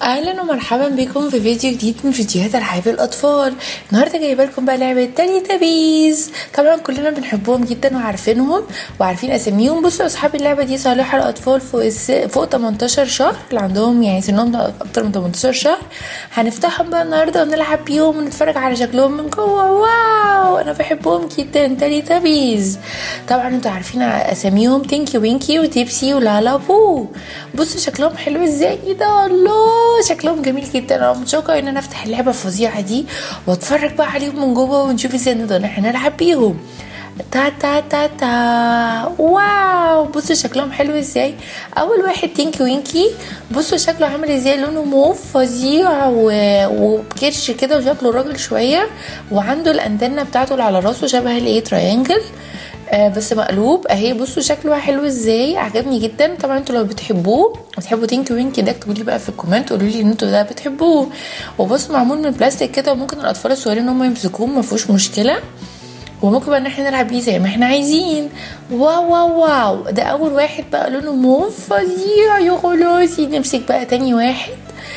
اهلا ومرحبا بكم في فيديو جديد من فيديوهات العاب الاطفال النهارده جايبه لكم بقى لعبه تاني تبيز طبعا كلنا بنحبهم جدا وعارفينهم وعارفين اساميهم بصوا اصحاب اللعبه دي صالحه للاطفال فوق الس... فوق 18 شهر اللي عندهم يعني سنهم اكتر من 18 شهر هنفتحهم بقى النهارده ونلعب بيهم ونتفرج على شكلهم من جوه واو انا بحبهم جدا تاني تبيز طبعا انتوا عارفين اساميهم تينكي وينكي وتيبسي ولالا بو بصوا شكلهم حلو ازاي ايه ده الله شكلهم جميل جدا انا متشوقه ان انا افتح اللعبه الفظيعه دي واتفرج بقى عليهم من جوه ونشوف ازاي نقدر احنا نلعب بيهم تا تا تا تا واو بصوا شكلهم حلو ازاي اول واحد تينكي وينكي بصوا شكله عامل ازاي لونه موف فظيع و... وبكرش كده وشكله راجل شويه وعنده الانتنه بتاعته اللي على راسه شبه الايه تراينجل آه بس مقلوب اهي بصوا شكله حلو ازاي عجبني جدا طبعا انتوا لو بتحبوه بتحبوا تينكي وينكي ده اكتبوا لي بقى في الكومنت قولوا لي ان انتوا ده بتحبوه وبصوا معمول من بلاستيك كده وممكن الاطفال الصغيرين ان هم يمسكوه ما فيهوش مشكله وممكن بقى ان احنا نلعب بيه زي ما احنا عايزين واو واو واو ده اول واحد بقى لونه موف فظيع يا خلاصي نمسك بقى تاني واحد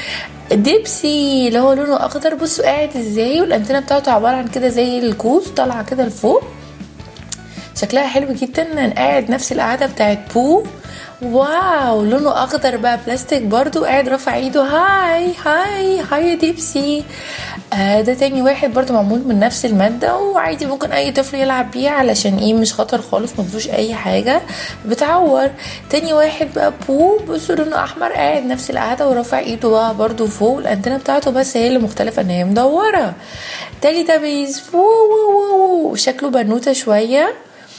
ديبسي اللي هو لونه اخضر بصوا قاعد ازاي والانتنه بتاعته عباره عن كده زي الكوز طالعه كده لفوق شكلها حلو جدا قاعد نفس القعده بتاعت بو واو لونه اخضر بقى بلاستيك برضو قاعد رافع ايده هاي هاي هاي يا ديبسي آه ده تاني واحد برضو معمول من نفس المادة وعادي ممكن اي طفل يلعب بيه علشان ايه مش خطر خالص مفيهوش اي حاجة بتعور تاني واحد بقى بو بصوا لونه احمر قاعد نفس القعدة ورافع ايده بقى برضو فوق الانتنة بتاعته بس هي اللي مختلفة ان هي مدورة تالي ده بيز شكله بنوتة شوية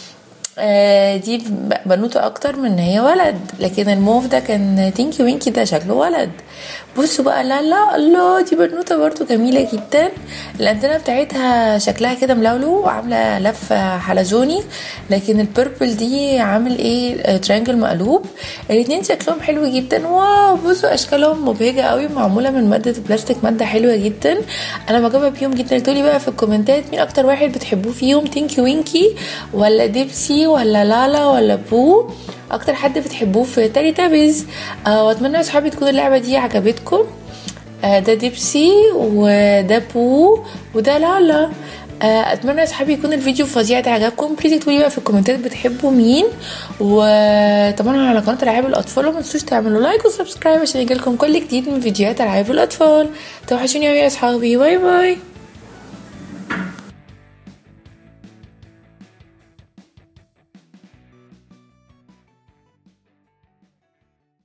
آه دي بنوته اكتر من ان هي ولد لكن الموف ده كان تينكي وينكي ده شكله ولد بصوا بقى لا لا الله دي بنوته برضو جميله جدا الانتنه بتاعتها شكلها كده ملولو وعامله لفه حلزوني لكن البيربل دي عامل ايه ترينجل مقلوب الاتنين شكلهم حلو جدا واو بصوا اشكالهم مبهجه قوي معموله من ماده بلاستيك ماده حلوه جدا انا معجبه بيهم جدا اكتبوا بقى في الكومنتات مين اكتر واحد بتحبوه فيهم تينكي وينكي ولا ديبسي ولا لالا ولا بو اكتر حد بتحبوه في تاني تابز آه واتمنى يا صحابي تكون اللعبه دي عجبتكم آه ده ديبسي وده بو وده لالا آه اتمنى يا صحابي يكون الفيديو فظيع ده عجبكم بليز اكتبوا لي بقى في الكومنتات بتحبوا مين وطبعا على قناه العاب الاطفال وما تنسوش تعملوا لايك وسبسكرايب عشان يجيلكم كل جديد من فيديوهات العاب الاطفال توحشوني يا اصحابي باي باي